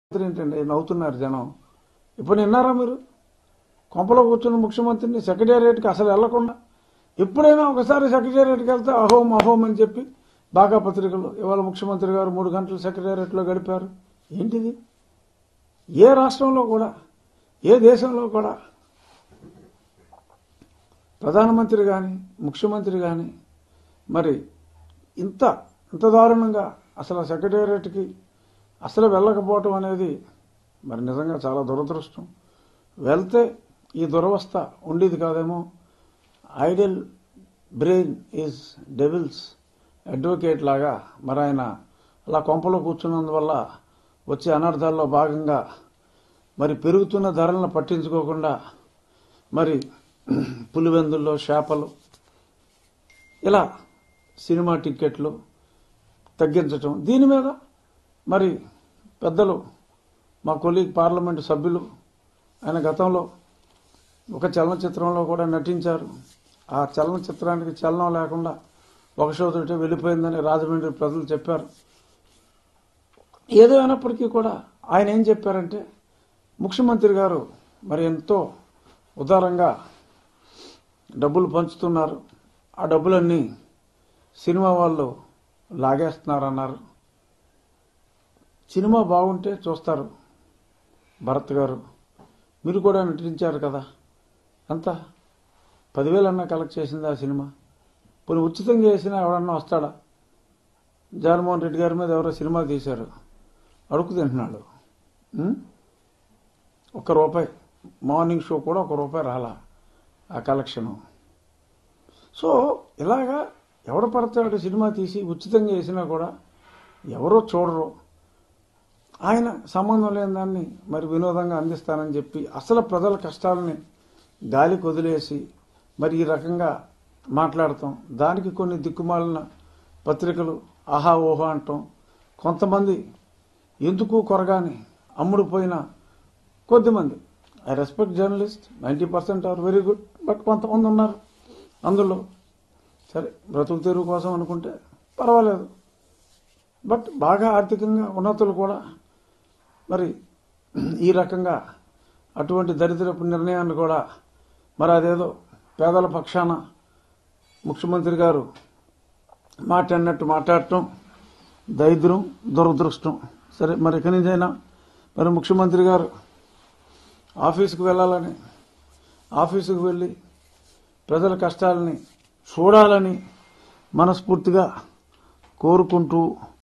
ముఖ్యమంత్రి ఏంటండి నవ్వుతున్నారు జనం ఇప్పుడు విన్నారా మీరు కొంపలో కూర్చున్న ముఖ్యమంత్రిని సెక్రటేరియట్కి అసలు వెళ్లకుండా ఎప్పుడైనా ఒకసారి సెక్రటేరియట్కి వెళ్తే అహోం అహోం అని చెప్పి బాగా పత్రికలు ఇవాళ ముఖ్యమంత్రి గారు మూడు గంటలు సెక్రటేరియట్లో గడిపారు ఏంటిది ఏ రాష్ట్రంలో కూడా ఏ దేశంలో కూడా ప్రధానమంత్రి కానీ ముఖ్యమంత్రి కానీ మరి ఇంత ఇంత దారుణంగా అసలు సెక్రటేరియట్కి అసలు వెళ్ళకపోవటం అనేది మరి నిజంగా చాలా దురదృష్టం వెళ్తే ఈ దురవస్థ ఉండేది కాదేమో ideal brain is devil's advocate లాగా మరి ఆయన అలా కొంపలో కూర్చున్నందువల్ల వచ్చే అనర్థాల్లో భాగంగా మరి పెరుగుతున్న ధరలను పట్టించుకోకుండా మరి పులివెందుల్లో చేపలు ఇలా సినిమా టిక్కెట్లు తగ్గించటం దీని మీద మరి పెద్దలు మా కొలీగ్ పార్లమెంటు సభ్యులు ఆయన గతంలో ఒక చలనచిత్రంలో కూడా నటించారు ఆ చలనచిత్రానికి చలనం లేకుండా ఒక షోతోటే వెళ్ళిపోయిందని రాజమండ్రి ప్రజలు చెప్పారు ఏదో అయినప్పటికీ కూడా ఆయన ఏం చెప్పారంటే ముఖ్యమంత్రి గారు మరి ఎంతో ఉదారంగా డబ్బులు పంచుతున్నారు ఆ డబ్బులన్నీ సినిమా వాళ్ళు లాగేస్తున్నారన్నారు సినిమా బాగుంటే చూస్తారు భరత్ గారు మీరు కూడా నటించారు కదా ఎంత పదివేలన్నా కలెక్ట్ చేసింది ఆ సినిమా పోనీ ఉచితంగా వేసినా ఎవడన్నా వస్తాడా జగన్మోహన్ రెడ్డి గారి మీద ఎవరో సినిమా తీశారు అడుగు తింటున్నాడు ఉం? ఒక్క రూపాయి మార్నింగ్ షో కూడా ఒక రూపాయి రాలా ఆ కలెక్షను సో ఇలాగా ఎవడు పడతాడు సినిమా తీసి ఉచితంగా వేసినా కూడా ఎవరో చూడరు ఆయన సంబంధం లేని దాన్ని మరి వినోదంగా అందిస్తానని చెప్పి అసలు ప్రజల కష్టాలని గాలికి వదిలేసి మరి ఈ రకంగా మాట్లాడటం దానికి కొన్ని దిక్కుమాలిన పత్రికలు ఆహా ఓహో అంటాం కొంతమంది ఎందుకు కొరగాని అమ్ముడుపోయిన కొద్దిమంది I respect journalist ninety percent are very good but కొంతమంది ఉన్నారు అందులో సరే బ్రతుకు తెరువు కోసం అనుకుంటే పర్వాలేదు బట్ బాగా ఆర్థికంగా ఉన్నతులు కూడా మరి ఈ రకంగా అటువంటి దరిద్రపు నిర్ణయాన్ని కూడా మరి అదేదో పేదల పక్షాన ముఖ్యమంత్రి గారు మాట్లాడినట్టు మాట్లాడటం దరిద్రం దురదృష్టం సరే మరి ఇక్కడి నుంచైనా మరి ముఖ్యమంత్రి గారు ఆఫీసుకు వెళ్ళాలని ఆఫీసుకు వెళ్ళి ప్రజల కష్టాలని చూడాలని మనస్ఫూర్తిగా కోరుకుంటూ